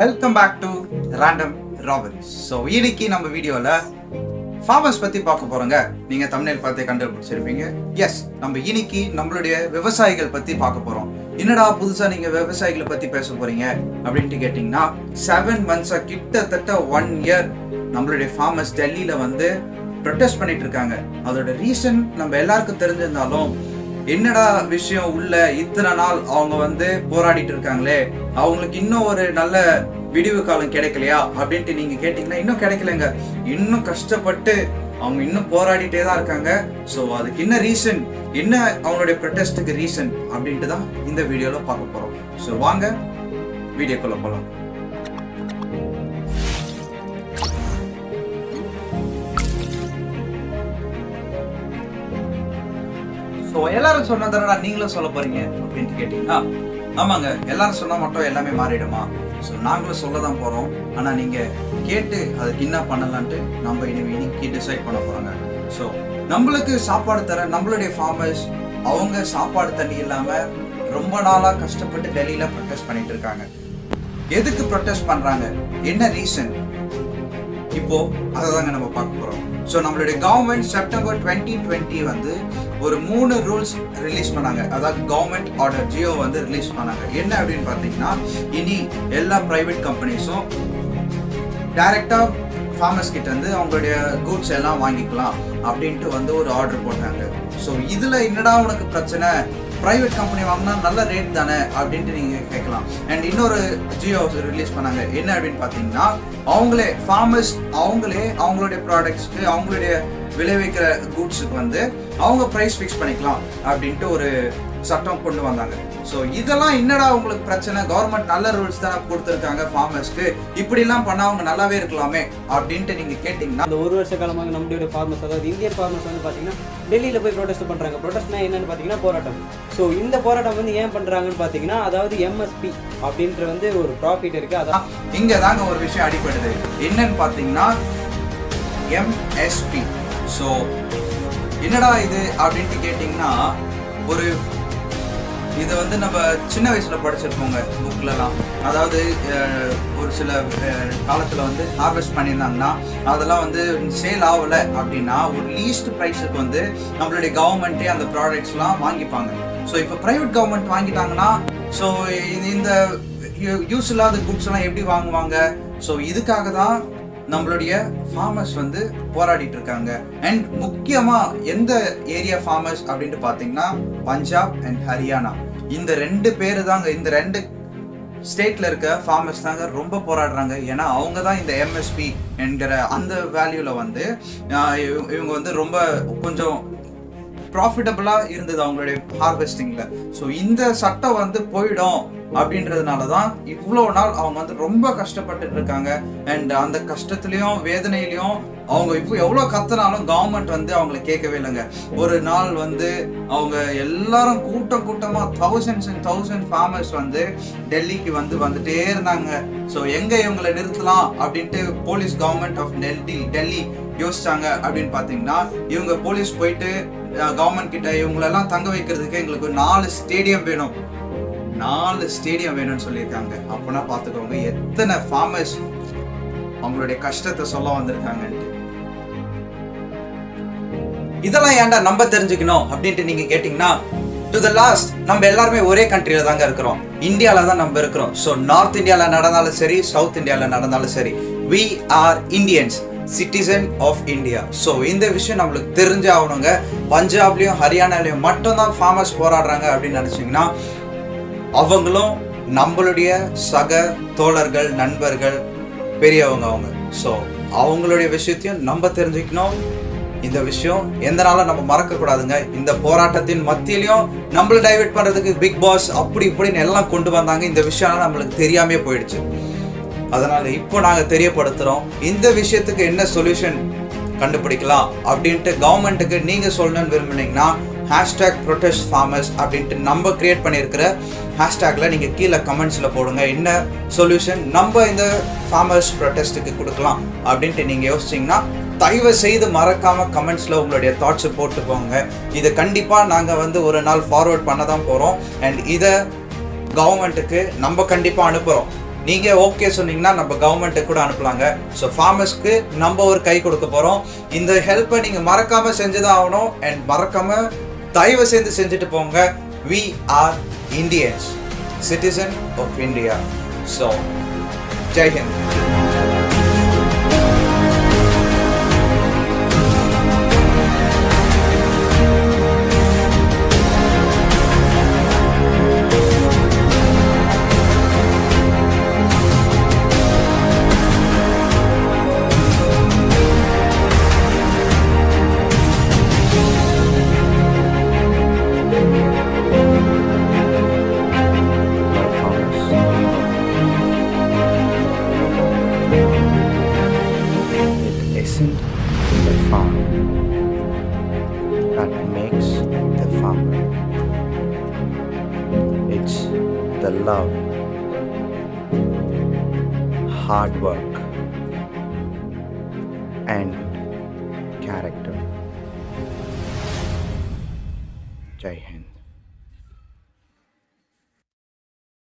Welcome back to random robberies so இன்னைக்கு நம்ம வீடியோவில் ஃபார்மர்ஸ் பற்றி பார்க்க போகிறோங்க நீங்கள் தமிழில் பார்த்தே கண்டுபிடிச்சிருப்பீங்க எஸ் நம்ம இன்னைக்கு நம்மளுடைய விவசாயிகள் பற்றி பார்க்க போகிறோம் என்னடா புதுசாக நீங்கள் விவசாயிகளை பற்றி பேச போகிறீங்க அப்படின்ட்டு கேட்டிங்கன்னா செவன் மந்த்ஸாக கிட்டத்தட்ட ஒன் இயர் நம்மளுடைய ஃபார்மர்ஸ் டெல்லியில் வந்து ப்ரொட்டஸ்ட் பண்ணிட்டு இருக்காங்க அதோட ரீசன் நம்ம எல்லாருக்கும் தெரிஞ்சிருந்தாலும் என்னடா விஷயம் உள்ள இத்தனை நாள் அவங்க வந்து போராடிட்டு இருக்காங்களே அவங்களுக்கு இன்னும் ஒரு நல்ல விடிவு காலம் கிடைக்கலையா அப்படின்ட்டு நீங்க கேட்டீங்கன்னா இன்னும் கிடைக்கலங்க இன்னும் கஷ்டப்பட்டு அவங்க இன்னும் போராடிட்டே தான் இருக்காங்க ஸோ அதுக்கு என்ன ரீசன் என்ன அவங்களுடைய ப்ரொட்டஸ்ட்டுக்கு ரீசன் அப்படின்ட்டு தான் இந்த வீடியோல பார்க்க போறோம் ஸோ வாங்க வீடியோக்குள்ள போகலாம் ஸோ எல்லாரும் சொன்னதானடா நீங்களும் சொல்ல போறீங்க அப்படின்ட்டு கேட்டீங்கன்னா ஆமாங்க எல்லாரும் சொன்னா மட்டும் எல்லாமே மாறிடுமா ஸோ நாங்களும் சொல்ல தான் போறோம் ஆனா நீங்க கேட்டு அதுக்கு என்ன பண்ணலான்ட்டு நம்ம இனி இன்னைக்கு டிசைட் பண்ண போறாங்க ஸோ நம்மளுக்கு சாப்பாடு தர நம்மளுடைய ஃபார்மர்ஸ் அவங்க சாப்பாடு தண்ணி இல்லாம ரொம்ப நாளா கஷ்டப்பட்டு டெல்லியில ப்ரொட்டஸ்ட் பண்ணிட்டு இருக்காங்க எதுக்கு ப்ரொட்டஸ்ட் பண்றாங்க என்ன ரீசன் இப்போ அதை தாங்க நம்ம பார்க்க போறோம் ஸோ நம்மளுடைய கவர்மெண்ட் செப்டம்பர் டுவெண்ட்டி டுவெண்ட்டி வந்து ஒரு மூணு ரூல்ஸ் ரிலீஸ் பண்ணாங்க அதாவது கவர்மெண்ட் ஆர்டர் ஜியோ வந்து ரிலீஸ் பண்ணாங்க என்ன அப்படின்னு பார்த்தீங்கன்னா இனி எல்லா ப்ரைவேட் கம்பெனிஸும் டைரக்டா ஃபார்மர்ஸ் கிட்ட இருந்து அவங்களுடைய கூட்ஸ் எல்லாம் வாங்கிக்கலாம் அப்படின்ட்டு வந்து ஒரு ஆர்டர் போட்டாங்க ஸோ இதுல என்னடா உனக்கு பிரச்சனை பிரைவேட் கம்பெனி வாங்கினா நல்ல ரேட் தானே அப்படின்ட்டு நீங்க கேட்கலாம் அண்ட் இன்னொரு ஜியோ ரிலீஸ் பண்ணாங்க என்ன அப்படின்னு பார்த்தீங்கன்னா அவங்களே ஃபார்மர்ஸ் அவங்களே அவங்களுடைய ப்ராடக்ட்ஸ்க்கு அவங்களுடைய விளைவிக்கிற கூட்ஸுக்கு வந்து அவங்க ப்ரைஸ் ஃபிக்ஸ் பண்ணிக்கலாம் அப்படின்ட்டு ஒரு சட்டம் கொண்டு வந்தாங்க ஸோ இதெல்லாம் என்னடா உங்களுக்கு பிரச்சனை கவர்மெண்ட் நல்ல ரூல்ஸ் தானே கொடுத்துருக்காங்க ஃபார்மர்ஸ்க்கு இப்படிலாம் பண்ணா அவங்க நல்லாவே இருக்கலாமே அப்படின்ட்டு நீங்க கேட்டிங்கன்னா அந்த ஒரு வருஷ காலமாக நம்மளுடைய ஃபார்மர்ஸ் அதாவது இந்தியன் ஃபார்மர்ஸ் வந்து பார்த்தீங்கன்னா டெல்லியில் போய் ப்ரொடெஸ்ட் பண்ணுறாங்க ப்ரொடெஸ்ட்னா என்னன்னு பார்த்தீங்கன்னா போராட்டம் ஸோ இந்த போராட்டம் வந்து ஏன் பண்ணுறாங்கன்னு பார்த்தீங்கன்னா அதாவது எம்எஸ்பி அப்படின்ற வந்து ஒரு ப்ராஃபிட் இருக்குது அதான் இங்க தாங்க ஒரு விஷயம் அடிப்படுது என்னன்னு பார்த்தீங்கன்னா எம்எஸ்பி ஸோ என்னடா இது அப்படின்ட்டு கேட்டிங்கன்னா ஒரு இதை வந்து நம்ம சின்ன வயசுல படிச்சிருப்போங்க புக்லலாம் அதாவது அஹ், ஒரு சில அஹ், காலத்துல வந்து ஹார்வெஸ்ட் பண்ணியிருந்தாங்கன்னா அதெல்லாம் வந்து சேல் ஆகல அப்படின்னா ஒரு லீஸ்ட் ப்ரைஸுக்கு வந்து நம்மளுடைய கவர்மெண்ட்டே அந்த ப்ராடக்ட்ஸ்லாம் வாங்கிப்பாங்க ஸோ இப்போ ப்ரைவேட் கவர்மெண்ட் வாங்கிட்டாங்கன்னா ஸோ இந்த யூஸ் இல்லாத குட்ஸ் எல்லாம் எப்படி வாங்குவாங்க ஸோ இதுக்காக தான் நம்மளுடைய ஃபார்மர்ஸ் வந்து போராடிட்டு இருக்காங்க அண்ட் முக்கியமா எந்த ஏரியா ஃபார்மர்ஸ் அப்படின்ட்டு பார்த்தீங்கன்னா பஞ்சாப் அண்ட் ஹரியானா இந்த ரெண்டு பேர் தாங்க இந்த ரெண்டு ஸ்டேட்ல இருக்க ஃபார்மர்ஸ் தாங்க ரொம்ப போராடுறாங்க ஏன்னா அவங்க தான் இந்த எம்எஸ்பி என்கிற அந்த வேல்யூல வந்து ஆஹ், இவ- இவங்க வந்து ரொம்ப கொஞ்சம் ப்ராஃபிட்டபுளாக இருந்தது அவங்களுடைய ஹார்வெஸ்டிங்கில் ஸோ இந்த சட்டம் வந்து போயிடும் அப்படின்றதுனால தான் இவ்வளோ நாள் அவங்க வந்து ரொம்ப கஷ்டப்பட்டுட்டு இருக்காங்க அண்ட் அந்த கஷ்டத்துலேயும் வேதனையிலையும் அவங்க இப்போ எவ்வளோ கத்துனாலும் கவர்மெண்ட் வந்து அவங்கள கேட்கவே இல்லைங்க ஒரு நாள் வந்து அவங்க எல்லாரும் கூட்டம் கூட்டமாக தௌசண்ட்ஸ் அண்ட் தௌசண்ட் ஃபார்மர்ஸ் வந்து டெல்லிக்கு வந்து வந்துட்டே இருந்தாங்க ஸோ எங்கே இவங்களை நிறுத்தலாம் அப்படின்ட்டு police government of Delhi Delhi யோசிச்சாங்க அப்படின்னு பார்த்தீங்கன்னா இவங்க போலீஸ் போயிட்டு கவர்மெண்ட் கிட்ட இவங்களெல்லாம் தங்க வைக்கிறதுக்கு எங்களுக்கு ஒரு நாலு ஸ்டேடியம் வேணும் நாலு ஸ்டேடியம் வேணும்னு சொல்லியிருக்காங்க அப்போனா பார்த்துக்கோங்க எத்தனை ஃபார்மர்ஸ் அவங்களுடைய கஷ்டத்தை சொல்ல வந்திருக்காங்கன்ட்டு இதெல்லாம் ஏன்டா நம்ம தெரிஞ்சுக்கணும் அப்படின்ட்டு நீங்க கேட்டிங்கன்னா டு த லாஸ்ட் நம்ம எல்லாருமே ஒரே கண்ட்ரியில தாங்க இருக்கிறோம் இந்தியால தான் நம்ம இருக்கிறோம் ஸோ நார்த் இந்தியால நடந்தாலும் சரி சவுத் இந்தியால நடந்தாலும் சரி we are Indians citizen of India so இந்த விஷயம் நம்மளுக்கு தெரிஞ்சாகணுங்க பஞ்சாப்லயும் ஹரியானாலையும் மட்டும்தான் ஃபார்மர்ஸ் போராடுறாங்க அப்படின்னு நினைச்சீங்கன்னா அவங்களும் நம்மளுடைய சக தோழர்கள் நண்பர்கள் பெரியவங்க அவங்க ஸோ அவங்களுடைய விஷயத்தையும் நம்ம தெரிஞ்சுக்கணும் இந்த விஷயம் எந்த நாளும் நம்ம மறக்க கூடாதுங்க இந்த போராட்டத்தின் மத்தியிலையும் நம்மளை டைவர்ட் பண்றதுக்கு பிக் பாஸ் அப்படி இப்படின்னு எல்லாம் கொண்டு வந்தாங்க இந்த விஷயம்லாம் நம்மளுக்கு தெரியாமே போயிடுச்சு அதனால இப்போ நாங்க தெரியப்படுத்துறோம் இந்த விஷயத்துக்கு என்ன சொல்யூஷன் கண்டுபிடிக்கலாம் அப்படின்ட்டு கவர்மெண்ட்டுக்கு நீங்க சொல்லணும்னு விரும்புனீங்கன்னா ஹேஷ்டேக் ப்ரொடெஸ்ட் ஃபார்மர்ஸ் அப்படின்ட்டு நம்ம கிரியேட் பண்ணியிருக்கிற ஹேஷ்டேக்ல நீங்க கீழே கமெண்ட்ஸ்ல போடுங்க என்ன சொல்யூஷன் நம்ம இந்த ஃபார்மர்ஸ் ப்ரொடெஸ்ட்டுக்கு கொடுக்கலாம் அப்படின்ட்டு நீங்க யோசிச்சீங்கன்னா தயவு செய்து மறக்காம கமெண்ட்ஸ்ல உங்களுடைய தாட்ஸை போட்டு போங்க இதை கண்டிப்பா நாங்க வந்து ஒரு நாள் ஃபார்வர்ட் பண்ண தான் போறோம் அண்ட் இதை கவர்மெண்ட்டுக்கு நம்ம கண்டிப்பா அனுப்புறோம் நீங்கள் ஓகே சொன்னீங்கன்னா நம்ம கவர்மெண்ட்டுக்கு கூட அனுப்பலாங்க ஸோ ஃபார்மர்ஸ்க்கு நம்ம ஒரு கை கொடுக்க போகிறோம் இந்த ஹெல்ப்பை நீங்கள் மறக்காமல் செஞ்சுதான் ஆகணும் அண்ட் மறக்காமல் தயவு செய்து செஞ்சுட்டு போங்க we are Indians citizen of India so Jai Hind It isn't the farm that makes the farmer. It's the love, hard work, and character. Jai Hind.